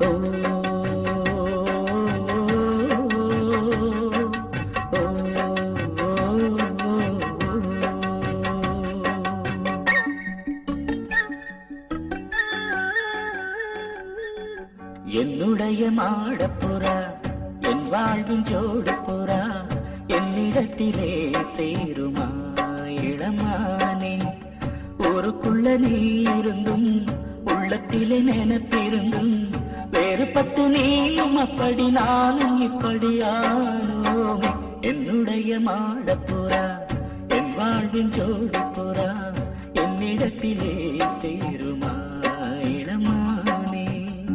ஓ, ஓ, ஓ. என்னுடைய மாடப்புறா என் வாழ்வின் ஜோடு புறா என்னிடத்திலே சேருமா இளமானே ஊருக்குள்ள நீ இருந்தும் உள்ளத்திலே நினைப்பிருந்தும் வேறுபட்டு நீயும் அப்படி நானும் இப்படி ஆனோமே என்னுடைய மாடப்புறா என் வாழ்வின் ஜோடு புறா என்னிடத்திலே சேருமா இளமானே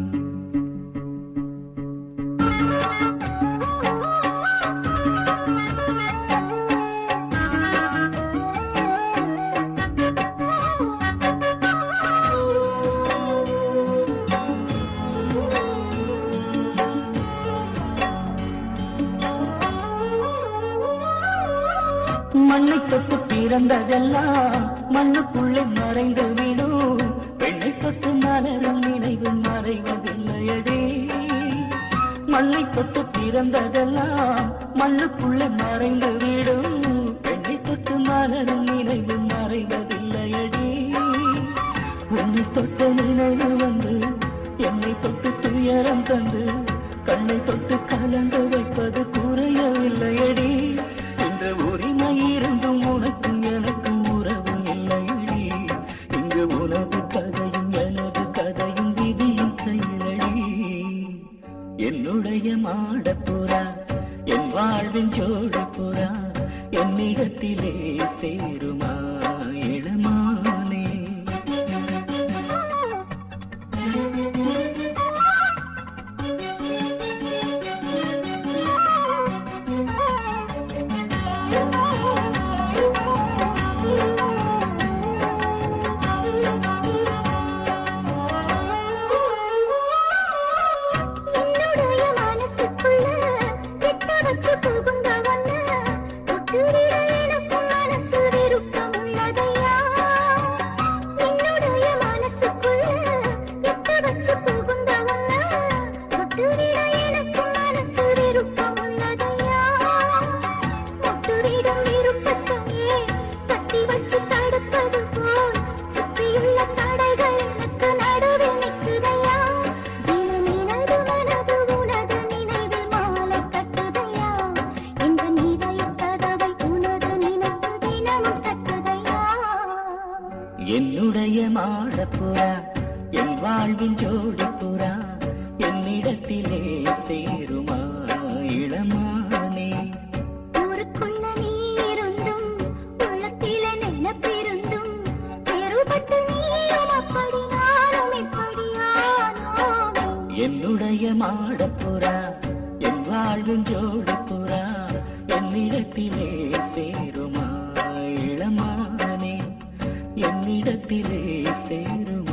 மண்ணை தொட்டு பிறந்ததெல்லாம் மண்ணுக்குள்ளே மறைந்து விடும் பெண்ணை தொட்டு மலரும் நினைவு மறைவதில்லையடே மண்ணை தொட்டு பிறந்ததெல்லாம் மண்ணுக்குள்ளே மறைந்து விடும் பெண்ணை தொட்டு மலரும் நினைவு மறைவதில்லையடே உன்னை தொட்ட நினைவு வந்து என்னை தொட்டு துயரம் தந்து கண்ணை தொட்டு கலந்து வைப்பது குறையவில்லையடி இன்று உரிமை இருந்தும் உனக்கும் எனக்கும் உறவு இல்லையடி இங்கு உனது கதையும் எனது கதையும் விதியின் கையிலடி என்னுடைய மாடப்புறா என் வாழ்வின் ஜோடி புறா என்னிடத்திலே சேருமா இளமானே என்னுடைய மனசுக்குள்ள விட்டு வச்சு புகுந்த ஒண்ணு விட்டுவிட எனக்கும் மனசு விருப்பம் உள்ளதையா என்னுடைய மனசுக்குள்ள விட்டு வச்சு புகுந்த ஒண்ணு விட்டுவிட எனக்கும் மனசு விருப்பம் உள்ளதையா முட்டுவிடும் விருப்பத்தையே தட்டி வச்சு தடுப்பது போல் சுற்றியுள்ள தடைகள் எனக்கு நடுவில் நிற்குதையா தினம் நினது மனது உனது நினைவில் மாலை கட்டுதையா இந்த நீதைய கதவை உனது நினைவு தினமும் தட்டுதையா என்னுடைய மாடப்புறா என் வாழ்வின் ஜோடி புறா என்னிடத்திலே சேருமா இளமானே ஊருக்குள்ள நீ இருந்தும் உள்ளத்தில நினைப்பிருந்தும் வேறுபட்டு நீயும் அப்படி நானும் இப்படியானோமே என்னுடைய மாடப்புறா என் வாழ்வின் ஜோடி புறா என்னிடத்திலே சேருமா இளமானே என்னிடத்திலே சேருமா